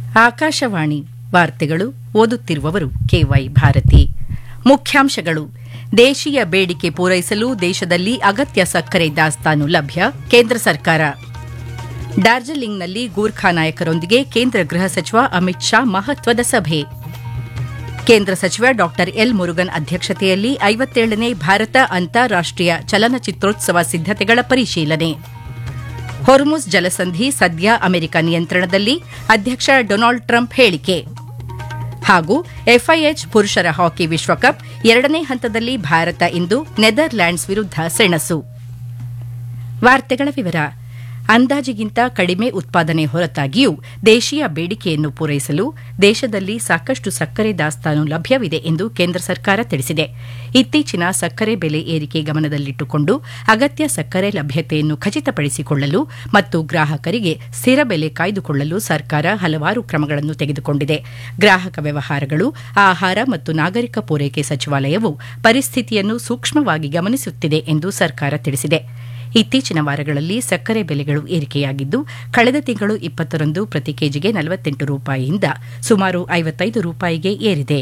ಆಕಾಶವಾಣಿ ವಾರ್ತೆಗಳು ಓದುತ್ತಿರುವವರು ಕೆವೈ ಭಾರತಿ ಮುಖ್ಯಾಂಶಗಳು ದೇಶೀಯ ಬೇಡಿಕೆ ಪೂರೈಸಲು ದೇಶದಲ್ಲಿ ಅಗತ್ಯ ಸಕ್ಕರೆ ದಾಸ್ತಾನು ಲಭ್ಯ ಕೇಂದ್ರ ಸರ್ಕಾರ ಡಾರ್ಜಿಲಿಂಗ್ನಲ್ಲಿ ಗೂರ್ಖಾ ನಾಯಕರೊಂದಿಗೆ ಕೇಂದ್ರ ಗೃಹ ಸಚಿವ ಅಮಿತ್ ಶಾ ಮಹತ್ವದ ಸಭೆ ಕೇಂದ್ರ ಸಚಿವ ಡಾ ಎಲ್ ಮುರುಗನ್ ಅಧ್ಯಕ್ಷತೆಯಲ್ಲಿ ಐವತ್ತೇಳನೇ ಭಾರತ ಅಂತಾರಾಷ್ಟೀಯ ಚಲನಚಿತ್ರೋತ್ಸವ ಸಿದ್ದತೆಗಳ ಪರಿಶೀಲನೆ ಹೊರ್ಮುಸ್ ಜಲಸಂಧಿ ಸದ್ಯ ಅಮೆರಿಕ ನಿಯಂತ್ರಣದಲ್ಲಿ ಅಧ್ಯಕ್ಷ ಡೊನಾಲ್ಡ್ ಟ್ರಂಪ್ ಹೇಳಿಕೆ ಹಾಗೂ ಎಫ್ಐಎಚ್ ಪುರುಷರ ಹಾಕಿ ವಿಶ್ವಕಪ್ ಎರಡನೇ ಹಂತದಲ್ಲಿ ಭಾರತ ಇಂದು ನೆದರ್ಲ್ಯಾಂಡ್ಸ್ ವಿರುದ್ಧ ಸೆಣಸು ವಾರ್ತೆಗಳ ವಿವರ ಅಂದಾಜಿಗಿಂತ ಕಡಿಮೆ ಉತ್ಪಾದನೆ ಹೊರತಾಗಿಯೂ ದೇಶೀಯ ಬೇಡಿಕೆಯನ್ನು ಪೂರೈಸಲು ದೇಶದಲ್ಲಿ ಸಾಕಷ್ಟು ಸಕ್ಕರೆ ದಾಸ್ತಾನು ಲಭ್ಯವಿದೆ ಎಂದು ಕೇಂದ್ರ ಸರ್ಕಾರ ತಿಳಿಸಿದೆ ಇತ್ತೀಚಿನ ಸಕ್ಕರೆ ಬೆಲೆ ಏರಿಕೆ ಗಮನದಲ್ಲಿಟ್ಟುಕೊಂಡು ಅಗತ್ಯ ಸಕ್ಕರೆ ಲಭ್ಯತೆಯನ್ನು ಖಚಿತಪಡಿಸಿಕೊಳ್ಳಲು ಮತ್ತು ಗ್ರಾಹಕರಿಗೆ ಸ್ಥಿರ ಬೆಲೆ ಕಾಯ್ದುಕೊಳ್ಳಲು ಸರ್ಕಾರ ಹಲವಾರು ಕ್ರಮಗಳನ್ನು ತೆಗೆದುಕೊಂಡಿದೆ ಗ್ರಾಹಕ ವ್ಯವಹಾರಗಳು ಆಹಾರ ಮತ್ತು ನಾಗರಿಕ ಪೂರೈಕೆ ಸಚಿವಾಲಯವು ಪರಿಸ್ಥಿತಿಯನ್ನು ಸೂಕ್ಷ್ಮವಾಗಿ ಗಮನಿಸುತ್ತಿದೆ ಎಂದು ಸರ್ಕಾರ ತಿಳಿಸಿದೆ ಇತ್ತೀಚಿನ ವಾರಗಳಲ್ಲಿ ಸಕ್ಕರೆ ಬೆಲೆಗಳು ಏರಿಕೆಯಾಗಿದ್ದು ಕಳೆದ ತಿಂಗಳು ಇಪ್ಪತ್ತರಂದು ಪ್ರತಿ ಕೆಜಿಗೆ ನಲವತ್ತೆಂಟು ರೂಪಾಯಿಯಿಂದ ಸುಮಾರು ಐವತ್ತೈದು ರೂಪಾಯಿಗೆ ಏರಿದೆ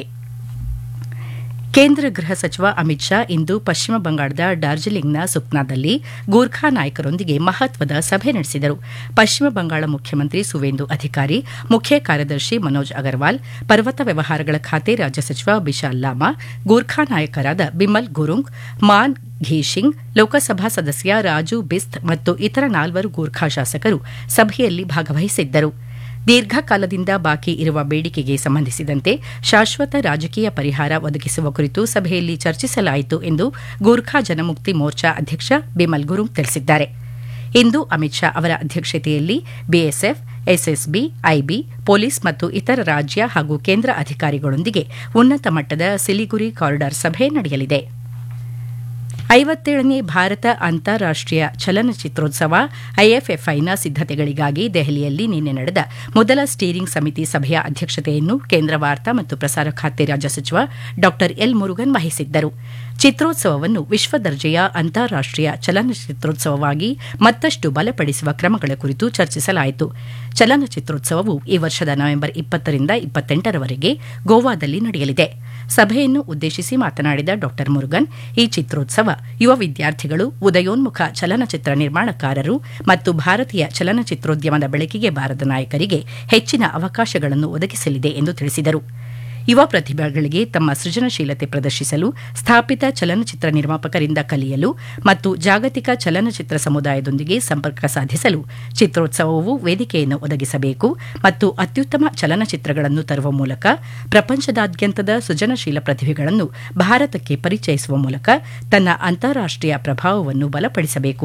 ಕೇಂದ್ರ ಗೃಹ ಸಚಿವ ಅಮಿತ್ ಶಾ ಇಂದು ಪಶ್ಚಿಮ ಬಂಗಾಳದ ಡಾರ್ಜಿಲಿಂಗ್ನ ಸುಕ್ನಾದಲ್ಲಿ ಗೂರ್ಖಾ ನಾಯಕರೊಂದಿಗೆ ಮಹತ್ವದ ಸಭೆ ನಡೆಸಿದರು ಪಶ್ಚಿಮ ಬಂಗಾಳ ಮುಖ್ಯಮಂತ್ರಿ ಸುವೇಂದು ಅಧಿಕಾರಿ ಮುಖ್ಯ ಕಾರ್ಯದರ್ಶಿ ಮನೋಜ್ ಅಗರ್ವಾಲ್ ಪರ್ವತ ವ್ಯವಹಾರಗಳ ಖಾತೆ ರಾಜ್ಯ ಸಚಿವ ಬಿಶಾಲ್ ಲಾಮಾ ಗೂರ್ಖಾ ನಾಯಕರಾದ ಬಿಮಲ್ ಗುರುಂಗ್ ಮಾನ್ ಘೀಶಿಂಗ್ ಲೋಕಸಭಾ ಸದಸ್ಯ ರಾಜು ಬಿಸ್ತ್ ಮತ್ತು ಇತರ ನಾಲ್ವರು ಗೂರ್ಖಾ ಶಾಸಕರು ಸಭೆಯಲ್ಲಿ ಭಾಗವಹಿಸಿದ್ದರು ದೀರ್ಘಕಾಲದಿಂದ ಬಾಕಿ ಇರುವ ಬೇಡಿಕೆಗೆ ಸಂಬಂಧಿಸಿದಂತೆ ಶಾಶ್ವತ ರಾಜಕೀಯ ಪರಿಹಾರ ಒದಗಿಸುವ ಕುರಿತು ಸಭೆಯಲ್ಲಿ ಚರ್ಚಿಸಲಾಯಿತು ಎಂದು ಗೂರ್ಖಾ ಜನಮುಕ್ತಿ ಮೋರ್ಚಾ ಅಧ್ಯಕ್ಷ ಬಿಮಲ್ ಗುರುಂಗ್ ತಿಳಿಸಿದ್ದಾರೆ ಇಂದು ಅಮಿತ್ ಶಾ ಅವರ ಅಧ್ಯಕ್ಷತೆಯಲ್ಲಿ ಬಿಎಸ್ಎಫ್ ಎಸ್ಎಸ್ಬಿ ಐಬಿ ಪೊಲೀಸ್ ಮತ್ತು ಇತರ ರಾಜ್ಯ ಹಾಗೂ ಕೇಂದ್ರ ಅಧಿಕಾರಿಗಳೊಂದಿಗೆ ಉನ್ನತ ಮಟ್ಟದ ಸಿಲಿಗುರಿ ಕಾರಿಡಾರ್ ಸಭೆ ನಡೆಯಲಿದೆ ಐವತ್ತೇಳನೇ ಭಾರತ ಅಂತಾರಾಷ್ಟೀಯ ಚಲನಚಿತ್ರೋತ್ಸವ ಐಎಫ್ಎಫ್ಐನ ಸಿದ್ದತೆಗಳಿಗಾಗಿ ದೆಹಲಿಯಲ್ಲಿ ನಿನ್ನೆ ನಡೆದ ಮೊದಲ ಸ್ಟೀರಿಂಗ್ ಸಮಿತಿ ಸಭೆಯ ಅಧ್ಯಕ್ಷತೆಯನ್ನು ಕೇಂದ್ರ ವಾರ್ತಾ ಮತ್ತು ಪ್ರಸಾರ ಖಾತೆ ರಾಜ್ಯ ಸಚಿವ ಡಾ ಎಲ್ ಮುರುಗನ್ ವಹಿಸಿದ್ದರು ಚಿತ್ರೋತ್ಸವವನ್ನು ವಿಶ್ವದರ್ಜೆಯ ಅಂತಾರಾಷ್ಟೀಯ ಚಲನಚಿತ್ರೋತ್ಸವವಾಗಿ ಮತ್ತಷ್ಟು ಬಲಪಡಿಸುವ ಕ್ರಮಗಳ ಕುರಿತು ಚರ್ಚಿಸಲಾಯಿತು ಚಲನಚಿತ್ರೋತ್ಸವವು ಈ ವರ್ಷದ ನವೆಂಬರ್ ಇಪ್ಪತ್ತರಿಂದ ಇಪ್ಪತ್ತೆಂಟರವರೆಗೆ ಗೋವಾದಲ್ಲಿ ನಡೆಯಲಿದೆ ಸಭೆಯನ್ನು ಉದ್ದೇಶಿಸಿ ಮಾತನಾಡಿದ ಡಾ ಮುರುಗನ್ ಈ ಚಿತ್ರೋತ್ಸವ ಯುವ ವಿದ್ಯಾರ್ಥಿಗಳು ಉದಯೋನ್ಮುಖ ಚಲನಚಿತ್ರ ನಿರ್ಮಾಣಕಾರರು ಮತ್ತು ಭಾರತೀಯ ಚಲನಚಿತ್ರೋದ್ಯಮದ ಬೆಳಕಿಗೆ ಬಾರದ ನಾಯಕರಿಗೆ ಹೆಚ್ಚಿನ ಅವಕಾಶಗಳನ್ನು ಒದಗಿಸಲಿದೆ ಎಂದು ತಿಳಿಸಿದರು ಯುವ ಪ್ರತಿಭೆಗಳಿಗೆ ತಮ್ಮ ಸೃಜನಶೀಲತೆ ಪ್ರದರ್ಶಿಸಲು ಸ್ಥಾಪಿತ ಚಲನಚಿತ್ರ ನಿರ್ಮಾಪಕರಿಂದ ಕಲಿಯಲು ಮತ್ತು ಜಾಗತಿಕ ಚಲನಚಿತ್ರ ಸಮುದಾಯದೊಂದಿಗೆ ಸಂಪರ್ಕ ಸಾಧಿಸಲು ಚಿತ್ರೋತ್ಸವವು ವೇದಿಕೆಯನ್ನು ಒದಗಿಸಬೇಕು ಮತ್ತು ಅತ್ಯುತ್ತಮ ಚಲನಚಿತ್ರಗಳನ್ನು ತರುವ ಮೂಲಕ ಪ್ರಪಂಚದಾದ್ಯಂತದ ಸೃಜನಶೀಲ ಪ್ರತಿಭೆಗಳನ್ನು ಭಾರತಕ್ಕೆ ಪರಿಚಯಿಸುವ ಮೂಲಕ ತನ್ನ ಅಂತಾರಾಷ್ಟೀಯ ಪ್ರಭಾವವನ್ನು ಬಲಪಡಿಸಬೇಕು